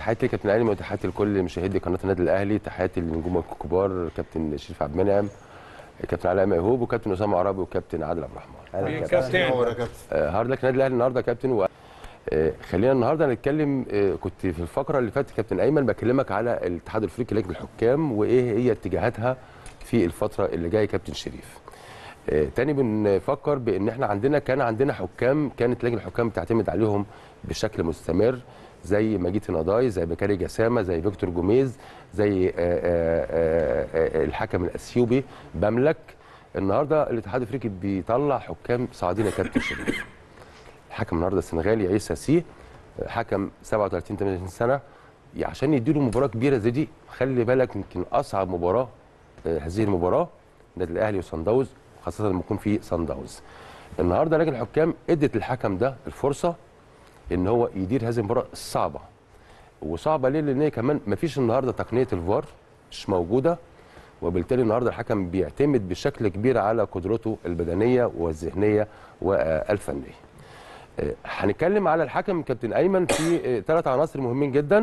تحياتي لكابتن علي وتحياتي لكل مشاهدي قناه النادي الاهلي تحياتي للنجوم الكبار كابتن شريف عبد المنعم كابتن علاء ميهوب وكابتن اسامه عرابي وكابتن عادل عبد الرحمن أهلا كابتن. نور يا كابتن آه، هارد لك النادي الاهلي النهارده يا كابتن و... آه، خلينا النهارده نتكلم آه، كنت في الفقره اللي فاتت كابتن ايمن بكلمك على الاتحاد الافريقي لجنه الحكام وايه هي اتجاهاتها في الفتره اللي جايه كابتن شريف آه، تاني بنفكر بان احنا عندنا كان عندنا حكام كانت لجنه الحكام بتعتمد عليهم بشكل مستمر زي مجيد نضاي زي بكاري جسامه زي فيكتور جوميز زي آه، آه، آه، آه، الحكم الاثيوبي بملك النهارده الاتحاد الافريقي بيطلع حكام صاعدين يا كابتن شريف الحكم النهارده السنغالي عيسى سي حكم 37 38 سنه عشان يديله مباراه كبيره زي دي خلي بالك يمكن اصعب مباراه آه، هذه المباراه النادي الاهلي وصن داونز خاصه لما يكون في صن داونز النهارده لجنه الحكام ادت الحكم ده الفرصه ان هو يدير هذه المباراه الصعبه وصعبه ليه لان هي كمان مفيش النهارده تقنيه الفار مش موجوده وبالتالي النهارده الحكم بيعتمد بشكل كبير على قدرته البدنيه والذهنيه والفنيه آه، هنتكلم على الحكم كابتن ايمن في ثلاث عناصر مهمين جدا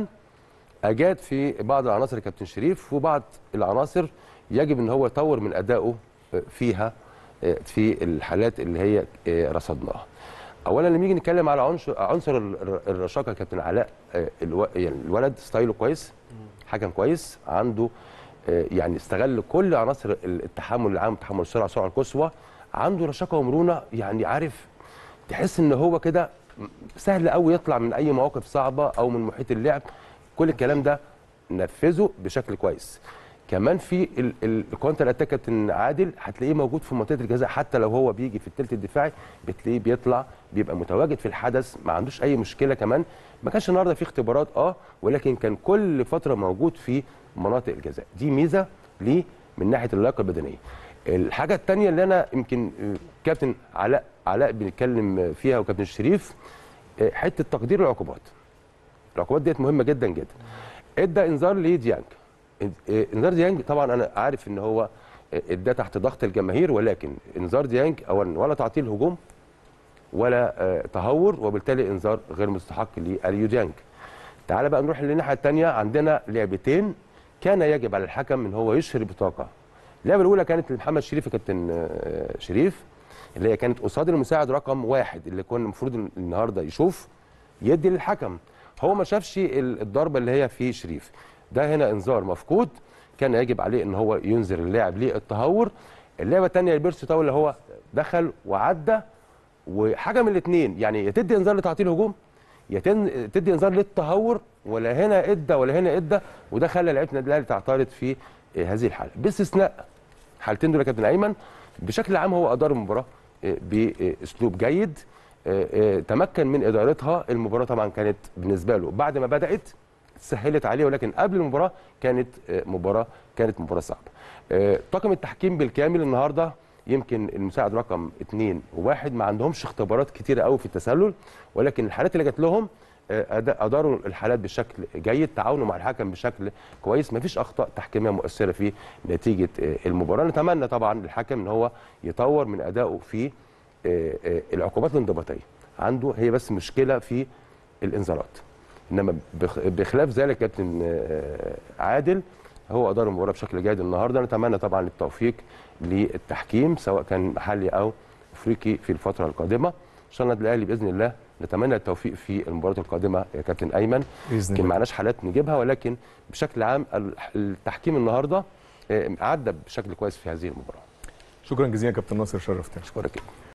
اجاد في بعض العناصر كابتن شريف وبعض العناصر يجب ان هو يطور من ادائه آه، فيها آه، في الحالات اللي هي آه، رصدناها اولا لما نيجي نتكلم على عنصر عنصر ال- ال- الرشاقه كابتن علاء آه، الو... يعني الولد ستايله كويس حكم كويس عنده آه، يعني استغل كل عناصر التحمل العام تحمل السرعه السرعه القصوى عنده رشاقه ومرونه يعني عارف تحس ان هو كده سهل قوي يطلع من اي مواقف صعبه او من محيط اللعب كل الكلام ده نفذه بشكل كويس كمان في ال- ال- الكونتر اتاك كابتن عادل هتلاقيه موجود في منطقه الجزاء حتى لو هو بيجي في الثلث الدفاعي بتلاقيه بيطلع بيبقى متواجد في الحدث ما عندوش اي مشكله كمان ما كانش النهارده في اختبارات اه ولكن كان كل فتره موجود في مناطق الجزاء دي ميزه ليه من ناحيه اللياقه البدنيه الحاجه الثانيه اللي انا يمكن آه، كابتن علاء علاء بنتكلم فيها وكابتن شريف آه، حته تقدير العقوبات العقوبات ديت مهمه جدا جدا ادى انذار لديانج آه، انذار ديانج طبعا انا عارف ان هو آه، اداه تحت ضغط الجماهير ولكن انذار ديانج اولا ولا تعطيل هجوم ولا آه، تهور وبالتالي انذار غير مستحق لاليو ديانج تعال بقى نروح للناحيه الثانيه عندنا لعبتين كان يجب على الحكم ان هو يشهر بطاقه اللعبه الاولى كانت لمحمد شريف يا كابتن آه، شريف اللي هي كانت قصاد المساعد رقم واحد اللي كان المفروض النهارده يشوف يدي للحكم هو ما شافش ال- الضربه اللي هي في شريف ده هنا انذار مفقود كان يجب عليه ان هو ينذر اللاعب للتهور اللعبه الثانيه البيرسي تاول اللي هو دخل وعدى وحاجه من الاثنين يعني يا تدي انذار لتعطيل هجوم يا تن- تدي انذار للتهور ولا هنا ادى ولا هنا ادى وده خلى لعيبه النادي الاهلي تعترض في آه، هذه الحاله باستثناء حالتين دول يا كابتن ايمن بشكل عام هو ادار المباراه آه، باسلوب جيد آه، آه، تمكن من ادارتها المباراه طبعا كانت بالنسبه له بعد ما بدات سهلت عليه ولكن قبل المباراه كانت آه، مباراه كانت مباراه صعبه آه، طاقم التحكيم بالكامل النهارده يمكن المساعد رقم اثنين وواحد ما عندهمش اختبارات كتيره قوي في التسلل ولكن الحالات اللي جات لهم آه، أدا- اداروا الحالات بشكل جيد تعاونوا مع الحكم بشكل كويس ما فيش اخطاء تحكيميه مؤثره في نتيجه آه، المباراه نتمنى طبعا الحكم ان هو يطور من ادائه في آه، آه، العقوبات الانضباطيه عنده هي بس مشكله في الانذارات انما بخ- بخلاف ذلك كابتن آه، عادل هو ادار المباراه بشكل جيد النهارده نتمنى طبعا التوفيق للتحكيم سواء كان محلي او افريقي في الفتره القادمه ان شاء الله النادي الاهلي باذن الله نتمنى التوفيق في المباراه القادمه يا كابتن ايمن باذن يمكن الله معناش حالات نجيبها ولكن بشكل عام ال- التحكيم النهارده آه، عدى بشكل كويس في هذه المباراه شكرا جزيلا كابتن ناصر شرفتنا اشكرك